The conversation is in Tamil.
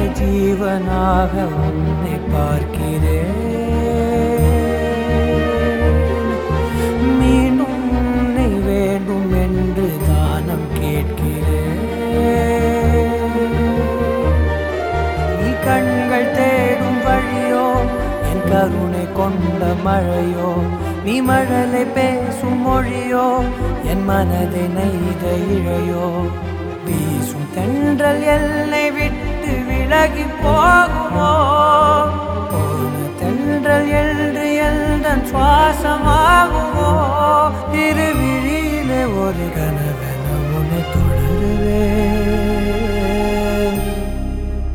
ஜீவனாக உன்னை பார்க்கிறேன் மீண்டும் உன்னை வேண்டும் என்று தானம் கேட்கிறேன் நீ கண்கள் தேடும் வழியோ என் கருணை கொண்ட மழையோ நீ மழலை பேசும் மொழியோ என் மனதை நெய்த இழையோ வீசும் தென்றல் எல்லை விட்டு விலகி போகுமோ போன தென்றல் என்று எல்தன் சுவாசமாகுமோ திருவிழியிலே ஒரு கனவென உன்னை தொடருவேன்